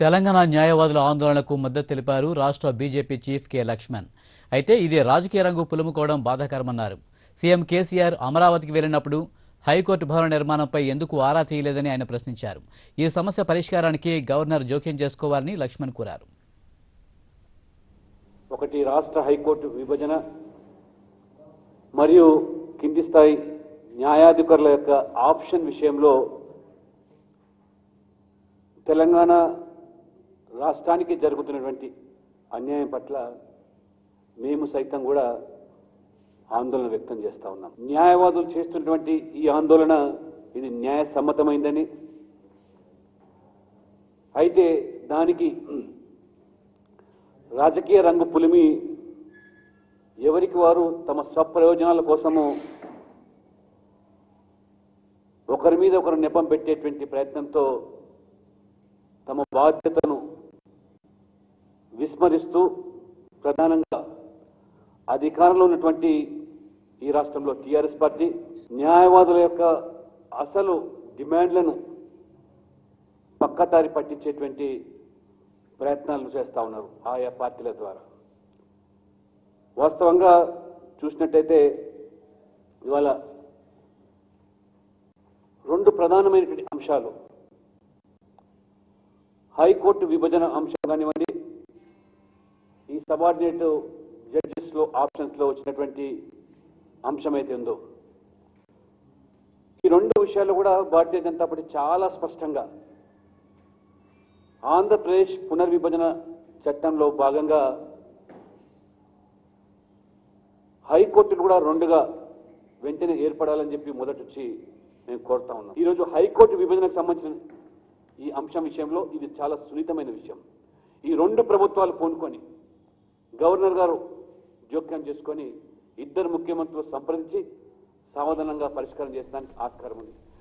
తెలంగాణ న్యాయవాదుల ఆందోళనకు మద్దతు తెలిపారు రాష్ట్ర బీజేపీ చీఫ్ కె లక్ష్మణ్ అయితే ఇది రాజకీయ రంగు పులుముకోవడం బాధాకరమన్నారు సీఎం కేసీఆర్ అమరావతికి వెళ్లినప్పుడు హైకోర్టు భవన నిర్మాణంపై ఎందుకు ఆరా తీయలేదని ఆయన ప్రశ్నించారు ఈ సమస్య పరిష్కారానికి గవర్నర్ జోక్యం చేసుకోవాలని లక్ష్మణ్ కోరారు ఒకటి రాష్ట్ర హైకోర్టు విభజన మరియు కింది స్థాయి న్యాయాధికారుల యొక్క ఆప్షన్ విషయంలో తెలంగాణ రాష్ట్రానికి జరుగుతున్నటువంటి అన్యాయం పట్ల మేము సైతం కూడా ఆందోళన వ్యక్తం చేస్తా ఉన్నాం న్యాయవాదులు చేస్తున్నటువంటి ఈ ఆందోళన ఇది న్యాయసమ్మతమైందని అయితే దానికి రాజకీయ రంగు పులిమి ఎవరికి వారు తమ స్వప్రయోజనాల కోసము ఒకరి మీద ఒకరు నెపం పెట్టేటువంటి ప్రయత్నంతో తమ బాధ్యతను విస్మరిస్తూ ప్రధానంగా అధికారంలో ఉన్నటువంటి ఈ రాష్ట్రంలో టీఆర్ఎస్ పార్టీ న్యాయవాదుల యొక్క అసలు డిమాండ్లను పక్కదారి పట్టించేటువంటి ప్రయత్నాలు చేస్తా ఉన్నారు ఆయా పార్టీల ద్వారా వాస్తవంగా చూసినట్టయితే ఇవాళ రెండు ప్రధానమైనటువంటి అంశాలు హైకోర్టు విభజన అంశం కానివ్వండి ఈ సబార్డినేట్ జడ్జెస్ లో ఆప్షన్స్ లో వచ్చినటువంటి అంశం అయితే ఉందో ఈ రెండు విషయాలు కూడా భారతీయ జనతా పార్టీ చాలా స్పష్టంగా ఆంధ్రప్రదేశ్ పునర్విభజన చట్టంలో భాగంగా హైకోర్టులు కూడా రెండుగా వెంటనే ఏర్పడాలని చెప్పి మొదట వచ్చి మేము కోరుతా ఉన్నాం ఈరోజు హైకోర్టు విభజనకు సంబంధించిన ఈ అంశం విషయంలో ఇది చాలా సున్నితమైన విషయం ఈ రెండు ప్రభుత్వాలు పూనుకొని గవర్నర్ గారు జోక్యం చేసుకొని ఇద్దరు ముఖ్యమంత్రులు సంప్రదించి సమాధానంగా పరిష్కారం చేసడానికి ఆస్కారం ఉంది